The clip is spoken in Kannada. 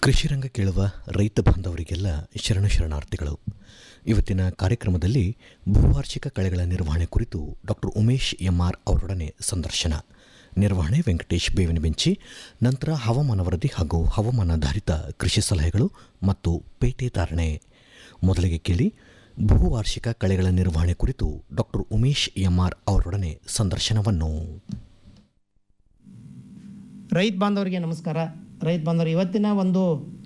ಕೃಷಿರಂಗ ಕೇಳುವ ರೈತ ಬಾಂಧವರಿಗೆಲ್ಲ ಶರಣ ಶರಣಾರ್ಥಿಗಳು ಇವತ್ತಿನ ಕಾರ್ಯಕ್ರಮದಲ್ಲಿ ಭೂವಾರ್ಷಿಕ ಕಳೆಗಳ ನಿರ್ವಹಣೆ ಕುರಿತು ಡಾಕ್ಟರ್ ಉಮೇಶ್ ಎಂಆರ್ ಅವರೊಡನೆ ಸಂದರ್ಶನ ನಿರ್ವಹಣೆ ವೆಂಕಟೇಶ್ ಬೇವಿನ ಬೆಂಚಿ ನಂತರ ಹವಾಮಾನ ವರದಿ ಹಾಗೂ ಹವಾಮಾನಾಧಾರಿತ ಕೃಷಿ ಸಲಹೆಗಳು ಮತ್ತು ಪೇಟೆ ಧಾರಣೆ ಮೊದಲಿಗೆ ಕೇಳಿ ಭೂವಾರ್ಷಿಕ ಕಳೆಗಳ ನಿರ್ವಹಣೆ ಕುರಿತು ಡಾಕ್ಟರ್ ಉಮೇಶ್ ಎಂಆರ್ ಅವರೊಡನೆ ಸಂದರ್ಶನವನ್ನು ರೈತ ಬಾಂಧವರಿಗೆ ನಮಸ್ಕಾರ ರೈತ ಬಾಂಧವರು ಇವತ್ತಿನ ಒಂದು